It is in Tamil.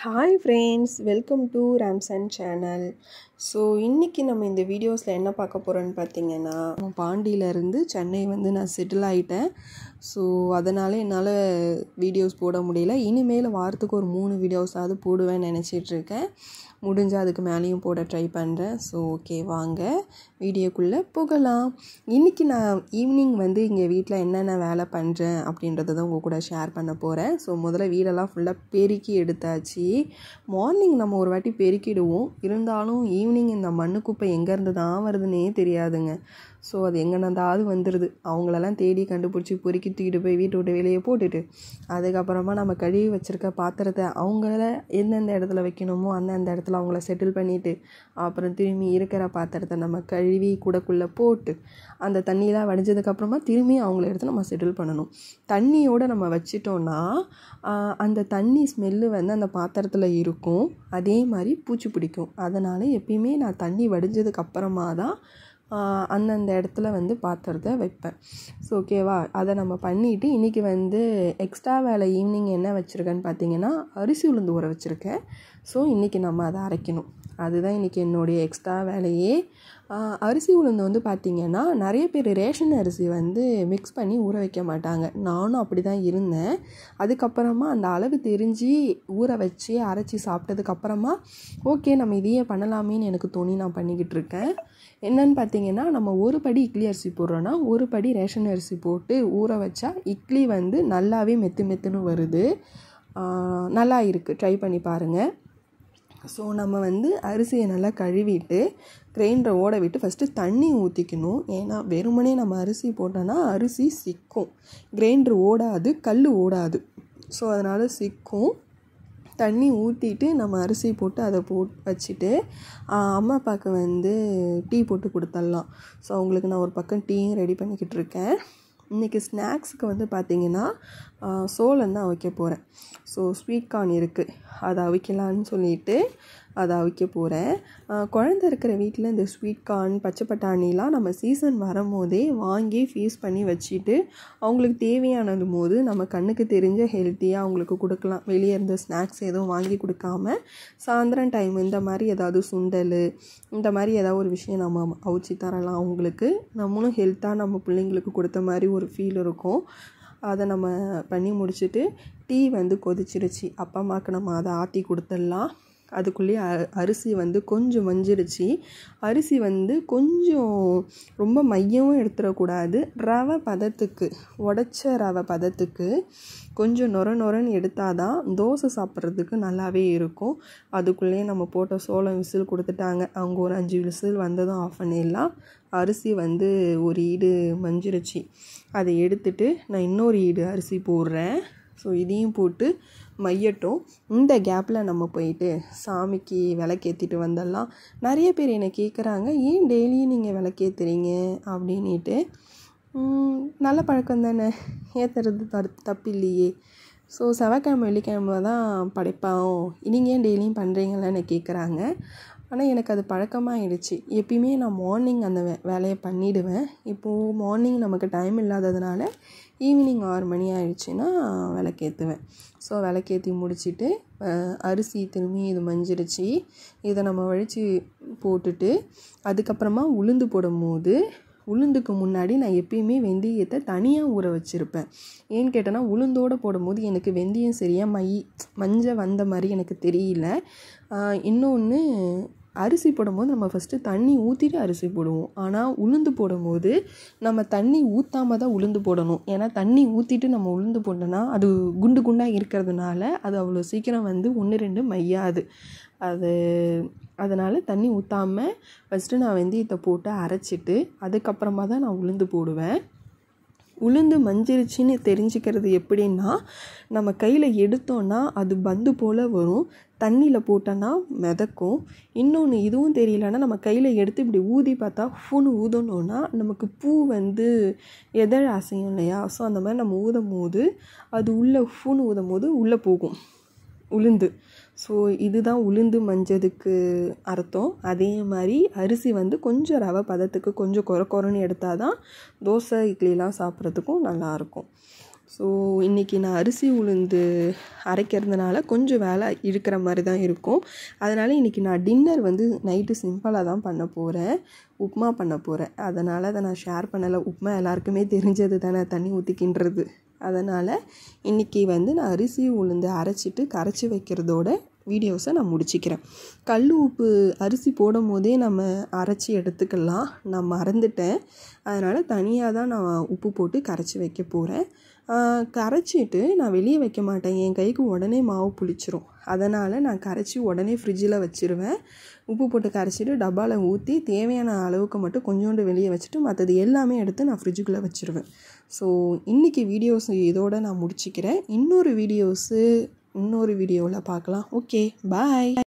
hi friends welcome to Ramson channel so இன்றைக்கி நம்ம இந்த வீடியோஸில் என்ன பார்க்க போகிறோன்னு பார்த்தீங்கன்னா பாண்டியிலேருந்து சென்னை வந்து நான் செட்டில் ஆகிட்டேன் ஸோ அதனால் என்னால் வீடியோஸ் போட முடியல இனிமேல் வாரத்துக்கு ஒரு மூணு வீடியோஸாவது போடுவேன்னு நினச்சிட்ருக்கேன் முடிஞ்சால் அதுக்கு மேலேயும் போட ட்ரை பண்ணுறேன் ஸோ ஓகே வாங்க வீடியோக்குள்ளே போகலாம் இன்றைக்கி நான் ஈவினிங் வந்து இங்கே வீட்டில் என்னென்ன வேலை பண்ணுறேன் அப்படின்றத தான் உங்கள் கூட ஷேர் பண்ண போகிறேன் ஸோ முதல்ல வீடெல்லாம் ஃபுல்லாக பெருக்கி எடுத்தாச்சு மார்னிங் நம்ம ஒரு வாட்டி பெருக்கிடுவோம் இருந்தாலும் ஈவினிங் இந்த மண்ணு குப்பை எங்கேருந்து தான் வருதுன்னே தெரியாதுங்க ஸோ அது எங்கேனாந்தாவது வந்துடுது அவங்களெல்லாம் தேடி கண்டுபிடிச்சி பொறுக்கி தூக்கிட்டு போய் வீட்டை விட்டு வெளியே போட்டுட்டு அதுக்கப்புறமா நம்ம கழுவி வச்சுருக்க பாத்திரத்தை அவங்கள எந்தெந்த இடத்துல வைக்கணுமோ அந்தந்த இடத்துல அவங்கள செட்டில் பண்ணிவிட்டு அப்புறம் திரும்பி இருக்கிற பாத்திரத்தை நம்ம கழுவி கூடக்குள்ளே போட்டு அந்த தண்ணியெலாம் வடிஞ்சதுக்கப்புறமா திரும்பி அவங்கள எடுத்து நம்ம செட்டில் பண்ணணும் தண்ணியோடு நம்ம வச்சிட்டோன்னா அந்த தண்ணி ஸ்மெல்லு வந்து அந்த பாத்திரத்தில் இருக்கும் அதே மாதிரி பூச்சி பிடிக்கும் அதனால் எப்பயுமே நான் தண்ணி வடிஞ்சதுக்கு அப்புறமா தான் அந்தந்த இடத்துல வந்து பாத்திரத்தை வைப்பேன் ஸோ ஓகேவா அதை நம்ம பண்ணிவிட்டு இன்றைக்கி வந்து எக்ஸ்ட்ரா வேலை ஈவினிங் என்ன வச்சுருக்கேன்னு பார்த்தீங்கன்னா அரிசி உளுந்து ஊற வச்சுருக்கேன் ஸோ இன்றைக்கி நம்ம அதை அரைக்கணும் அதுதான் இன்றைக்கி என்னுடைய எக்ஸ்ட்ரா வேலையே அரிசி உளுந்து வந்து பார்த்திங்கன்னா நிறைய பேர் ரேஷன் அரிசி வந்து மிக்ஸ் பண்ணி ஊற வைக்க மாட்டாங்க நானும் அப்படி தான் இருந்தேன் அதுக்கப்புறமா அந்த அளவு தெரிஞ்சு ஊற வச்சு அரைச்சி சாப்பிட்டதுக்கப்புறமா ஓகே நம்ம இதையே பண்ணலாமேன்னு எனக்கு தோணி நான் பண்ணிக்கிட்டு இருக்கேன் என்னன்னு பார்த்தீங்கன்னா நம்ம ஒரு படி இட்லி அரிசி போடுறோன்னா ஒரு படி ரேஷன் அரிசி போட்டு ஊற வச்சா இட்லி வந்து நல்லாவே மெத்து மெத்துன்னு வருது நல்லா இருக்குது ட்ரை பண்ணி பாருங்கள் ஸோ நம்ம வந்து அரிசியை நல்லா கழுவிட்டு கிரைண்டரை ஓட விட்டு ஃபஸ்ட்டு தண்ணி ஊற்றிக்கணும் ஏன்னா வெறுமனே நம்ம அரிசி போட்டோன்னா அரிசி சிக்கும் கிரைண்டர் ஓடாது கல் ஓடாது ஸோ அதனால் சிக்கும் தண்ணி ஊற்றிட்டு நம்ம அரிசி போட்டு அதை போட் வச்சுட்டு அம்மா அப்பாவுக்கு வந்து டீ போட்டு கொடுத்துடலாம் ஸோ அவங்களுக்கு நான் ஒரு பக்கம் டீயும் ரெடி பண்ணிக்கிட்டு இருக்கேன் இன்றைக்கி ஸ்நாக்ஸுக்கு வந்து பார்த்திங்கன்னா சோளம் தான் வைக்க போகிறேன் ஸோ ஸ்வீட் கார்ன் இருக்குது அதை அவிக்கலான்னு சொல்லிட்டு அதை அவிக்க போகிறேன் குழந்த இருக்கிற வீட்டில் இந்த ஸ்வீட் கார்ன் பச்சை பட்டாணிலாம் நம்ம சீசன் வரும்போதே வாங்கி ஃபீஸ் பண்ணி வச்சுட்டு அவங்களுக்கு தேவையானது போது நம்ம கண்ணுக்கு தெரிஞ்ச ஹெல்த்தியாக அவங்களுக்கு கொடுக்கலாம் வெளியே இருந்த ஸ்நாக்ஸ் எதுவும் வாங்கி கொடுக்காம சாயந்தரம் டைம் இந்த மாதிரி ஏதாவது சுண்டல் இந்த மாதிரி ஏதாவது ஒரு விஷயம் நம்ம அவிச்சு தரலாம் அவங்களுக்கு நம்மளும் ஹெல்த்தாக நம்ம பிள்ளைங்களுக்கு கொடுத்த மாதிரி ஒரு ஃபீல் இருக்கும் அதை நம்ம பண்ணி முடிச்சுட்டு டீ வந்து கொதிச்சிருச்சு அப்பா அம்மாவுக்கு நம்ம அதை ஆற்றி கொடுத்துடலாம் அதுக்குள்ளேயே அரிசி வந்து கொஞ்சம் மஞ்சிருச்சு அரிசி வந்து கொஞ்சம் ரொம்ப மையமும் எடுத்துடக்கூடாது ரவை பதத்துக்கு உடச்ச ரவை பதத்துக்கு கொஞ்சம் நொர நொரன்னு எடுத்தால் தான் தோசை சாப்பிட்றதுக்கு நல்லாவே இருக்கும் அதுக்குள்ளேயே நம்ம போட்ட சோளம் விசில் கொடுத்துட்டாங்க அவங்க ஒரு அஞ்சு விசில் வந்ததும் ஆஃப் பண்ணிடலாம் அரிசி வந்து ஒரு ஈடு மஞ்சிருச்சு அதை எடுத்துட்டு நான் இன்னொரு ஈடு அரிசி போடுறேன் ஸோ இதையும் போட்டு மையட்டும் இந்த கேப்பில் நம்ம போயிட்டு சாமிக்கு விளக்கேற்றிட்டு வந்துடலாம் நிறைய பேர் என்னை கேட்குறாங்க ஏன் டெய்லியும் நீங்கள் விளக்கேற்றுறீங்க அப்படின்ட்டு நல்ல பழக்கம் தானே ஏற்றுறது தரு தப்பு இல்லையே ஸோ செவ்வாய்க்கிழமை வெள்ளிக்கிழமை தான் படைப்போம் நீங்கள் ஏன் டெய்லியும் பண்ணுறீங்களான்னு கேட்குறாங்க ஆனால் எனக்கு அது பழக்கமாகிடுச்சு எப்பயுமே நான் மார்னிங் அந்த வே வேலையை பண்ணிவிடுவேன் இப்போது மார்னிங் நமக்கு டைம் இல்லாததுனால ஈவினிங் ஆறு மணி ஆயிடுச்சுன்னா விளக்கேற்றுவேன் ஸோ விளக்கேற்றி முடிச்சுட்டு அரிசி திரும்பி இது மஞ்சிருச்சு இதை நம்ம வழித்து போட்டுட்டு அதுக்கப்புறமா உளுந்து போடும் போது உளுந்துக்கு முன்னாடி நான் எப்பயுமே வெந்தயத்தை தனியாக ஊற வச்சுருப்பேன் ஏன்னு கேட்டேன்னா உளுந்தோடு போடும்போது எனக்கு வெந்தயம் சரியாக மை மஞ்சள் வந்த மாதிரி எனக்கு தெரியல இன்னொன்று அரிசி போடும்போது நம்ம ஃபஸ்ட்டு தண்ணி ஊற்றிட்டு அரிசி போடுவோம் ஆனால் உளுந்து போடும்போது நம்ம தண்ணி ஊற்றாம தான் உளுந்து போடணும் ஏன்னா தண்ணி ஊற்றிட்டு நம்ம உளுந்து போட்டோன்னா அது குண்டு குண்டாக இருக்கிறதுனால அது அவ்வளோ சீக்கிரம் வந்து ஒன்று ரெண்டு மையாது அது அதனால் தண்ணி ஊற்றாமல் ஃபஸ்ட்டு நான் வெந்தயத்தை போட்டு அரைச்சிட்டு அதுக்கப்புறமா தான் நான் உளுந்து போடுவேன் உளுந்து மஞ்சிருச்சின்னு தெரிஞ்சுக்கிறது எப்படின்னா நம்ம கையில் எடுத்தோன்னா அது பந்து போல் வரும் தண்ணியில் போட்டோன்னா மிதக்கும் இன்னொன்று இதுவும் தெரியலன்னா நம்ம கையில் எடுத்து இப்படி ஊதி பார்த்தா ஃபூன்னு ஊதணுன்னா நமக்கு பூ வந்து எதழ அசையும் இல்லையா ஸோ அந்த மாதிரி நம்ம ஊதும் போது அது உள்ளே ஃபூன்னு ஊதும் போது உள்ளே போகும் உளுந்து ஸோ இதுதான் உளுந்து மஞ்சதுக்கு அர்த்தம் அதே மாதிரி அரிசி வந்து கொஞ்சம் ரவை பதத்துக்கு கொஞ்சம் குறை குறைன்னு எடுத்தால் தான் தோசை இட்லிலாம் சாப்பிட்றதுக்கும் நல்லாயிருக்கும் ஸோ இன்றைக்கி நான் அரிசி உளுந்து அரைக்கிறதுனால கொஞ்சம் வேலை இருக்கிற மாதிரி தான் இருக்கும் அதனால் இன்றைக்கி நான் டின்னர் வந்து நைட்டு சிம்பிளாக தான் பண்ண போகிறேன் உப்புமா பண்ண போகிறேன் அதனால் அதை நான் ஷேர் பண்ணலை உப்புமா எல்லாருக்குமே தெரிஞ்சது தானே தண்ணி ஊற்றிக்கின்றது அதனால் இன்றைக்கி வந்து நான் அரிசி உளுந்து அரைச்சிட்டு கரைச்சி வைக்கிறதோட வீடியோஸை நான் முடிச்சிக்கிறேன் கல் உப்பு அரிசி போடும் போதே நம்ம அரைச்சி எடுத்துக்கலாம் நான் மறந்துட்டேன் அதனால் தனியாக தான் நான் உப்பு போட்டு கரைச்சி வைக்க போகிறேன் கரைச்சிட்டு நான் வெளியே வைக்க மாட்டேன் என் கைக்கு உடனே மாவு புளிச்சிரும் அதனால் நான் கரைச்சி உடனே ஃப்ரிட்ஜில் வச்சுருவேன் உப்பு போட்டு கரைச்சிட்டு டப்பாவில் ஊற்றி தேவையான அளவுக்கு மட்டும் கொஞ்சோண்டு வெளியே வச்சுட்டு மற்றது எல்லாமே எடுத்து நான் ஃப்ரிட்ஜுக்குள்ளே வச்சுருவேன் ஸோ இன்றைக்கி வீடியோஸ் இதோடு நான் முடிச்சுக்கிறேன் இன்னொரு வீடியோஸு இன்னொரு வீடியோவில் பார்க்கலாம் ஓகே பாய்